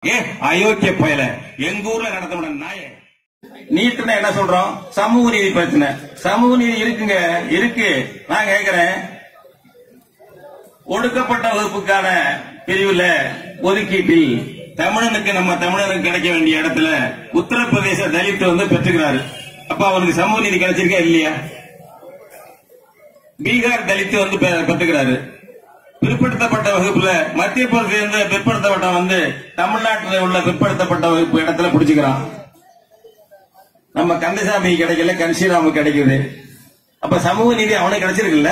ஏ அயோக்கிய பயல எங்க ஊர்ல நடத்த நாய நீட்டுனா என்ன சொல்றோம் சமூக நீதி பிரச்சனை சமூக நீதி இருக்குங்க இருக்கு நான் கேக்குறேன் ஒடுக்கப்பட்ட வகுப்புக்கான பிரிவுல ஒதுக்கீட்டில் தமிழனுக்கு நம்ம தமிழனுக்கு கிடைக்க வேண்டிய இடத்துல உத்தரப்பிரதேச தலித் வந்து பெற்றுக்கிறாரு அப்ப அவருக்கு சமூக நீதி கிடைச்சிருக்கா இல்லையா பீகார் தலித் வந்து பெ- பெற்றுக்கிறாரு பிற்படுத்தப்பட்ட வகுப்புல மத்திய பிரதேச சேர்ந்த பிற்படுத்தப்பட்ட வந்து தமிழ்நாட்டில் உள்ள பிற்படுத்தப்பட்ட வகுப்பு இடத்துல பிடிச்சுக்கிறான் நம்ம கந்தசாமி கிடைக்கல கன்சிராமு கிடைக்குது அப்ப சமூக நீதி அவனுக்கு கிடைச்சிருக்குல்ல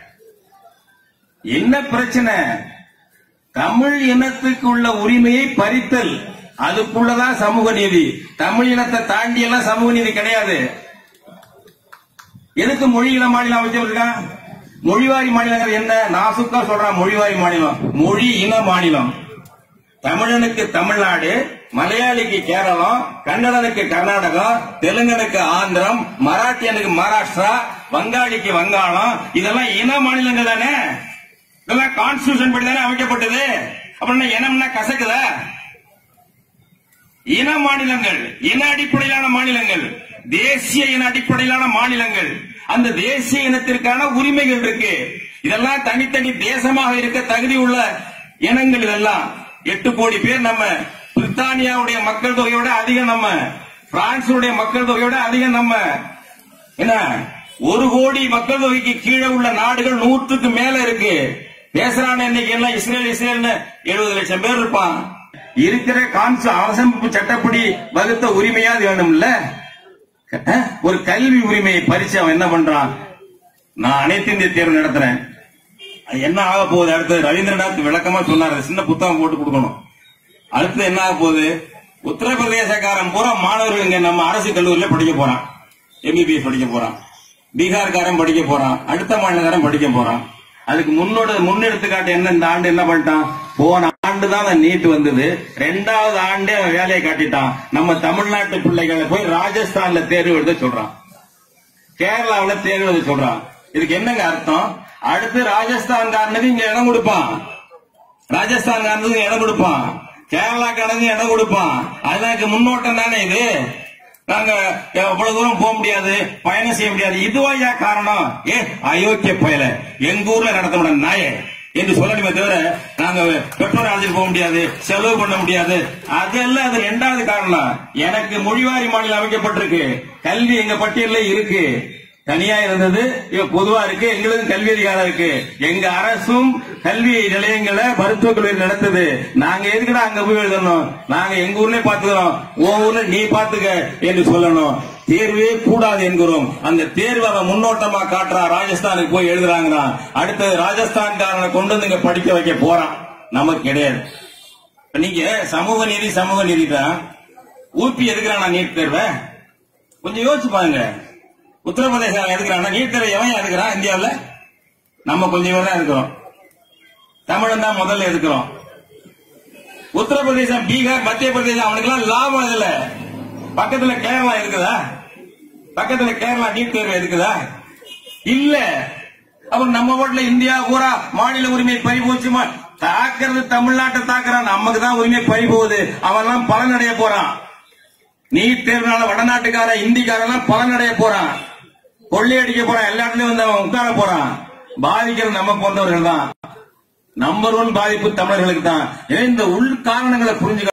என்ன பிரச்சனை தமிழ் இனத்துக்கு உள்ள உரிமையை பறித்தல் அதுக்குள்ளதான் சமூக நீதி தமிழ் இனத்தை தாண்டி எல்லாம் சமூக நீதி கிடையாது எதுக்கு மொழி இன மாநிலம் அமைச்சிருக்கான் மொழிவாரி மாநிலங்கள் என்ன நாசுக்கா சொல்றான் மொழிவாரி மாநிலம் மொழி இன மாநிலம் தமிழனுக்கு தமிழ்நாடு மலையாளிக்கு கேரளம் கன்னடனுக்கு கர்நாடகம் தெலுங்கனுக்கு ஆந்திரம் மராட்டியனுக்கு மகாராஷ்டிரா வங்காளிக்கு வங்காளம் இதெல்லாம் இன மாநிலங்கள் தானே இதெல்லாம் கான்ஸ்டியூஷன் படி தானே அமைக்கப்பட்டது அப்படின்னா இனம்னா கசக்குதா இன மாநிலங்கள் இன அடிப்படையிலான மாநிலங்கள் தேசிய இன அடிப்படையிலான மாநிலங்கள் அந்த தேசிய இனத்திற்கான உரிமைகள் இருக்கு இதெல்லாம் தனித்தனி தேசமாக இருக்க தகுதி உள்ள இனங்கள் இதெல்லாம் எட்டு கோடி பேர் நம்ம பிரித்தானியாவுடைய மக்கள் தொகையோட அதிகம் நம்ம பிரான்சுடைய மக்கள் தொகையோட அதிகம் நம்ம என்ன ஒரு கோடி மக்கள் தொகைக்கு கீழே உள்ள நாடுகள் நூற்றுக்கு மேல இருக்கு பேசுறான இன்னைக்கு எல்லாம் இஸ்ரேல் இஸ்ரேல்னு எழுபது லட்சம் பேர் இருப்பான் இருக்கிற கான்சு அரசமைப்பு சட்டப்படி வகுத்த உரிமையாவது வேணும்ல அஹ்? ஒரு கல்வி உரிமையை பறிச்சு அவன் என்ன பண்றான் நான் அனைத்து இந்திய தேர்வு நடத்துறேன் அது என்ன ஆக போகுது அடுத்து ரவீந்திரநாத் விளக்கமா சொன்னாரு சின்ன புத்தகம் போட்டு கொடுக்கணும் அடுத்து என்ன ஆக போகுது உத்தரப்பிரதேசக்காரன் பூரா மாணவர்கள் இங்க நம்ம அரசு கல்லூரியில படிக்க போறான் எம்பிபிஎஸ் படிக்க போறான் பீகார்காரன் படிக்க போறான் அடுத்த மாநிலக்காரன் படிக்க போறான் அதுக்கு முன்னோட முன்னெடுத்துக்காட்டு என்ன இந்த ஆண்டு என்ன பண்ணிட்டான் போன ஆண்டு தான் அந்த நீட் வந்தது ரெண்டாவது ஆண்டே அவன் வேலையை காட்டிட்டான் நம்ம தமிழ்நாட்டு பிள்ளைகளை போய் ராஜஸ்தான்ல தேர்வு எழுத சொல்றான் கேரளாவுல தேர்வு எழுத சொல்றான் இதுக்கு என்னங்க அர்த்தம் அடுத்து ராஜஸ்தான்காரனுக்கு இங்க இடம் கொடுப்பான் ராஜஸ்தான்காரனுக்கு இடம் கொடுப்பான் கேரளாக்காரனுக்கு இடம் கொடுப்பான் அதுக்கு முன்னோட்டம் தானே இது நாங்க எவ்வளவு தூரம் போக முடியாது பயணம் செய்ய முடியாது இதுவாயா காரணம் ஏ அயோக்கிய பயல எங்க ஊர்ல நடத்த முடியாது நாயே என்று சொல்லணுமே தவிர நாங்க பெட்ரோல் அழைச்சிட்டு போக முடியாது செலவு பண்ண முடியாது அதெல்லாம் அது ரெண்டாவது காரணம் எனக்கு மொழிவாரி மாநிலம் அமைக்கப்பட்டிருக்கு கல்வி எங்க பட்டியல்ல இருக்கு தனியா இருந்தது இப்ப பொதுவா இருக்கு எங்களுக்கும் கல்வி அதிகாரம் இருக்கு எங்க அரசும் கல்வி நிலையங்களை மருத்துவக் கல்லூரி நடத்துது நாங்க எதுக்குடா அங்க போய் எழுதணும் நாங்க எங்க ஊர்லயே பாத்துக்கிறோம் உன் ஊர்ல நீ பாத்துக்க என்று சொல்லணும் தேர்வே கூடாது என்கிறோம் அந்த தேர்வை அவன் முன்னோட்டமா காட்டுறான் ராஜஸ்தானுக்கு போய் எழுதுறாங்கறான் அடுத்தது ராஜஸ்தான்காரனை கொண்டு வந்து இங்க படிக்க வைக்க போறான் நமக்கு கிடையாது இப்ப நீங்க சமூக நீதி சமூக நீதி தான் ஊபி எதுக்குறானா நீட் தேர்வை கொஞ்சம் யோசிச்சு பாருங்க உத்தரப்பிரதேசம் எதுக்குறானா நீட் தேர்வை எவன் எதுக்குறான் இந்தியாவுல நம்ம கொஞ்சம் பேர் தான் இருக்கிறோம் தமிழன் தான் முதல்ல எதுக்குறோம் உத்தரப்பிரதேசம் பீகார் மத்திய பிரதேசம் அவனுக்கெல்லாம் லாபம் இதுல பக்கத்துல கேரளா இருக்குதா பக்கத்துல கேரளா நீட் தேர்வு இருக்குதா இல்ல அப்புறம் நம்ம வீட்டுல இந்தியா பூரா மாநில உரிமை பறி போச்சுமா தாக்குறது தமிழ்நாட்டை தாக்குறான் நமக்கு தான் உரிமை பறி போகுது அவன் எல்லாம் பலனடைய போறான் நீட் தேர்வுனால வடநாட்டுக்கார இந்திக்காரெல்லாம் பலனடைய போறான் கொள்ளையடிக்க போறான் எல்லா இடத்துலயும் வந்து அவன் உட்கார போறான் பாதிக்கிறது நம்ம போன்றவர்கள் தான் நம்பர் ஒன் பாதிப்பு தமிழர்களுக்கு தான் எனவே இந்த உள் காரணங்களை புரிஞ்சுக்க